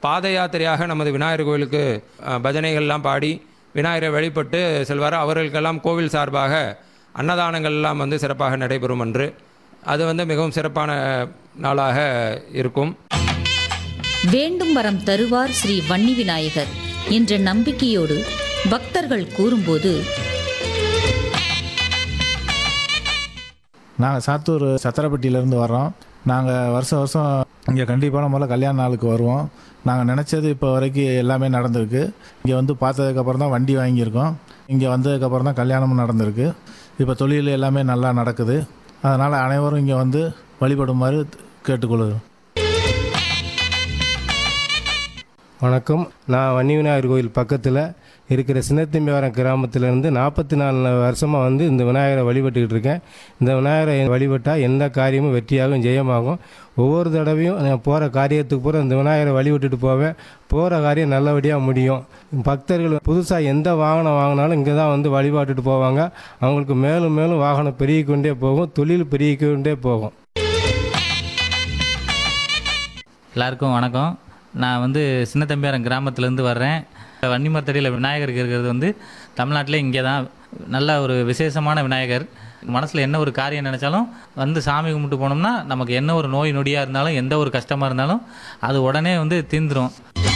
பாத யாத்திரையாக நமது விநாயகர் கோயிலுக்கு அஹ், பஜனைகள்லாம் பாடி விநாயகரை வழிபட்டு செல்வார் அவர்களுக்கெல்லாம் கோவில் சார்பாக அன்னதானங்கள் எல்லாம் வந்து சிறப்பாக நடைபெறும் அன்று அது வந்து மிகவும் சிறப்பான நாளாக இருக்கும் வேண்டும் வரம் தருவார் ஸ்ரீ வன்னி விநாயகர் என்ற நம்பிக்கையோடு பக்தர்கள் கூறும்போது நாங்கள் சாத்தூர் சத்திரப்பட்டியிலேருந்து வர்றோம் நாங்கள் வருஷம் வருஷம் இங்கே கண்டிப்பான முதல்ல கல்யாண நாளுக்கு வருவோம் நாங்கள் நினச்சது இப்போ வரைக்கும் எல்லாமே நடந்திருக்கு இங்கே வந்து பார்த்ததுக்கப்புறம் தான் வண்டி வாங்கியிருக்கோம் இங்கே வந்ததுக்கப்புறம் தான் கல்யாணமும் நடந்திருக்கு இப்போ தொழில் எல்லாமே நல்லா நடக்குது அதனால் அனைவரும் இங்கே வந்து வழிபடுமாறு கேட்டுக்கொள்கிறோம் வணக்கம் நான் வன்னி விநாயகர் கோயில் பக்கத்தில் இருக்கிற சின்னத்தம்பிவாரம் கிராமத்திலேருந்து நாற்பத்தி நாலு வருஷமாக வந்து இந்த விநாயகரை வழிபட்டுக்கிட்டு இருக்கேன் இந்த விநாயகரை வழிபட்டால் எந்த காரியமும் வெற்றியாகும் ஜெயமாகும் ஒவ்வொரு தடவையும் நான் போகிற காரியத்துக்கு பூரா இந்த விநாயகரை வழிபட்டுட்டு போவேன் போகிற காரியம் நல்லபடியாக முடியும் பக்தர்கள் புதுசாக எந்த வாகனம் வாங்கினாலும் இங்கே தான் வந்து வழிபாட்டுட்டு போவாங்க அவங்களுக்கு மேலும் மேலும் வாகனம் பெருகிக்கொண்டே போகும் தொழில் பெருகிக்கொண்டே போகும் எல்லாருக்கும் வணக்கம் நான் வந்து சின்னத்தம்பியாரம் கிராமத்துலேருந்து வர்றேன் வன்னிமரத்தடியில் விநாயகர் இருக்கிறது வந்து தமிழ்நாட்டிலே இங்கே தான் நல்ல ஒரு விசேஷமான விநாயகர் மனசில் என்ன ஒரு காரியம் நினச்சாலும் வந்து சாமி கும்பிட்டு போனோம்னா நமக்கு என்ன ஒரு நோய் நொடியாக இருந்தாலும் எந்த ஒரு கஷ்டமாக இருந்தாலும் அது உடனே வந்து தீந்துரும்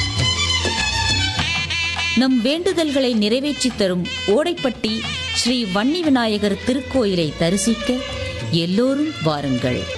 நம் வேண்டுதல்களை நிறைவேற்றி தரும் ஓடைப்பட்டி ஸ்ரீ வன்னி விநாயகர் திருக்கோயிலை தரிசிக்க எல்லோரும் வாருங்கள்